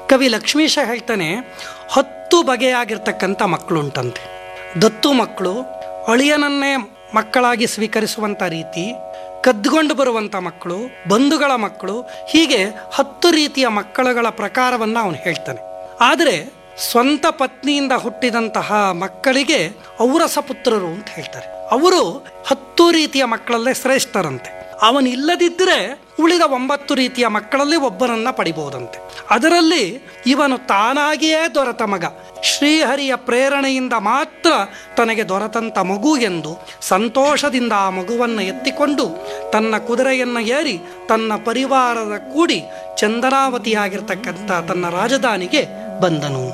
ಕವಿ ಲಕ್ಷ್ಮೀಶ ಹೇಳ್ತಾನೆ ಹತ್ತು ಬಗೆಯಾಗಿರ್ತಕ್ಕಂಥ ಮಕ್ಕಳುಂಟಂತೆ ದತ್ತು ಮಕ್ಕಳು ಅಳಿಯನನ್ನೇ ಮಕ್ಕಳಾಗಿ ಸ್ವೀಕರಿಸುವಂಥ ರೀತಿ ಕದ್ದುಕೊಂಡು ಬರುವಂಥ ಮಕ್ಕಳು ಬಂಧುಗಳ ಮಕ್ಕಳು ಹೀಗೆ ಹತ್ತು ರೀತಿಯ ಮಕ್ಕಳುಗಳ ಪ್ರಕಾರವನ್ನು ಅವನು ಹೇಳ್ತಾನೆ ಆದರೆ ಸ್ವಂತ ಪತ್ನಿಯಿಂದ ಹುಟ್ಟಿದಂತಹ ಮಕ್ಕಳಿಗೆ ಔರಸ ಪುತ್ರರು ಅಂತ ಹೇಳ್ತಾರೆ ಅವರು ಹತ್ತು ರೀತಿಯ ಮಕ್ಕಳಲ್ಲೇ ಶ್ರೇಷ್ಠರಂತೆ ಅವನಿಲ್ಲದಿದ್ದರೆ ಉಳಿದ ಒಂಬತ್ತು ರೀತಿಯ ಮಕ್ಕಳಲ್ಲಿ ಒಬ್ಬನನ್ನ ಪಡಿಬಹುದಂತೆ ಅದರಲ್ಲಿ ಇವನು ತಾನಾಗಿಯೇ ದೊರೆತ ಮಗ ಶ್ರೀಹರಿಯ ಪ್ರೇರಣೆಯಿಂದ ಮಾತ್ರ ತನಗೆ ದೊರೆತಂತ ಮಗು ಎಂದು ಸಂತೋಷದಿಂದ ಆ ಮಗುವನ್ನು ಎತ್ತಿಕೊಂಡು ತನ್ನ ಕುದುರೆಯನ್ನು ಏರಿ ತನ್ನ ಪರಿವಾರದ ಕೂಡಿ ಚಂದನಾವತಿಯಾಗಿರ್ತಕ್ಕಂಥ ತನ್ನ ರಾಜಧಾನಿಗೆ ಬಂದನು